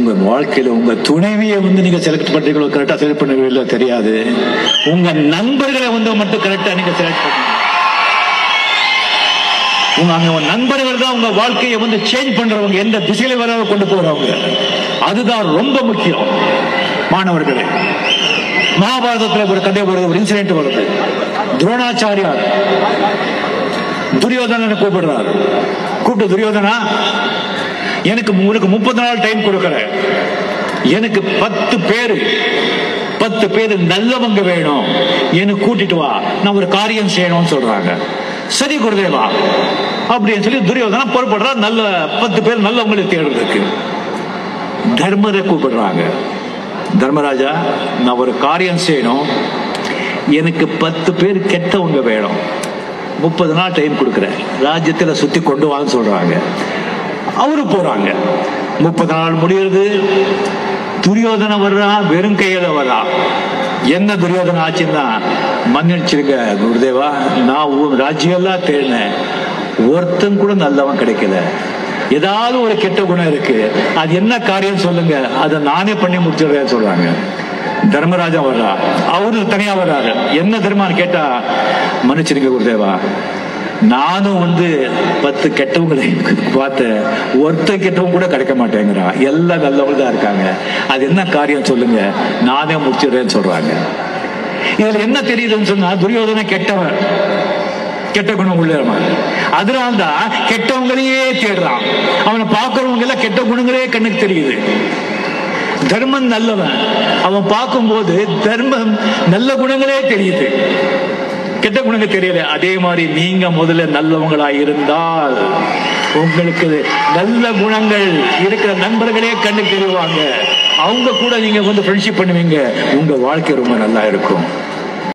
உங்க வாழ்க்கையில உங்க துணைவியை வந்து நீங்க செலக்ட் பண்றீங்களோ கரெக்டா செலக்ட் பண்ணுவீங்களோ தெரியாது உங்க நண்பர்களை வந்து மட்டும் கரெக்டா நீங்க செலக்ட் பண்ணுங்க உங்க அங்க உங்க நண்பர்கள் தான் உங்க வாழ்க்கையை வந்து சேஞ்ச் பண்றவங்க எந்த திசையில வர கொண்டு போறவங்க அதுதான் ரொம்ப முக்கியம் மாணவர்களே மகாபாரதத்துல ஒரு கதை வருது ஒரு இன்சிடென்ட் வருது துரோணாச்சாரியார் துரியோதனனை கூப்பிடுறார் கூப்பிட்டு துரியோதனா எனக்கு உனக்கு முப்பது நாள் டைம் கொடுக்கறேன் எனக்கு பத்து பேரு பத்து பேர் நல்லவங்க வேணும் எனக்கு கூட்டிட்டு வா நான் ஒரு காரியம் செய்யணும்னு சொல்றாங்க சரி குருதேவா அப்படின்னு சொல்லி துரியோதனா பொறுப்படுறா நல்ல பத்து பேர் நல்லவங்களை தேடுறதுக்கு தர்மரை கூப்பிடுறாங்க தர்மராஜா நான் ஒரு காரியம் செய்யணும் எனக்கு பத்து பேர் கெட்டவங்க வேணும் முப்பது நாள் டைம் கொடுக்குறேன் ராஜ்யத்தில் சுத்தி கொண்டு வான்னு சொல்றாங்க அவரு போறாங்க முப்பது நாள் முடியுது துரியோதன வர்றா வெறும் கையில வர்றா என்ன துரியோதன ஆச்சுன்னா மன்னிச்சிருங்க குருதேவா நான் உன் ராஜ்யம் எல்லாம் தேடினேன் ஒருத்தன் கூட நல்லவன் கிடைக்கல ஏதாவது ஒரு கெட்ட குணம் இருக்கு அது என்ன காரியம் சொல்லுங்க அதை நானே பண்ணி முடிச்சிடுறேன்னு சொல்றாங்க தர்மராஜா வர்றா அவரு தனியா வர்றாரு என்ன தர்மான்னு கேட்டா மன்னிச்சிருங்க குருதேவா நானும் வந்து பத்து கெட்டவங்களை பார்த்தேன் ஒருத்தர் கெட்டவங்க கூட கிடைக்க மாட்டேங்கிறான் எல்லாம் நல்லவங்க தான் இருக்காங்க அது என்ன காரியம் சொல்லுங்க நானே முடிச்சிடுறேன்னு சொல்றாங்க இதுல என்ன தெரியுதுன்னு சொன்னா துரியோதன கெட்டவன் கெட்ட குணம் உள்ளவன் அதனால்தான் கெட்டவங்களையே தேடுறான் அவனை பார்க்கறவங்க எல்லாம் கெட்ட குணங்களே கண்ணுக்கு தெரியுது தர்மம் நல்லவன் அவன் பார்க்கும்போது தர்மம் நல்ல குணங்களே தெரியுது கெட்ட குணங்கள் தெரியல அதே மாதிரி நீங்க முதல்ல நல்லவங்களா இருந்தால் உங்களுக்கு நல்ல குணங்கள் இருக்கிற நண்பர்களே கண்ணுக்கு தெரிவாங்க அவங்க கூட நீங்க வந்து ஃப்ரெண்ட்ஷிப் பண்ணுவீங்க உங்க வாழ்க்கை ரொம்ப நல்லா இருக்கும்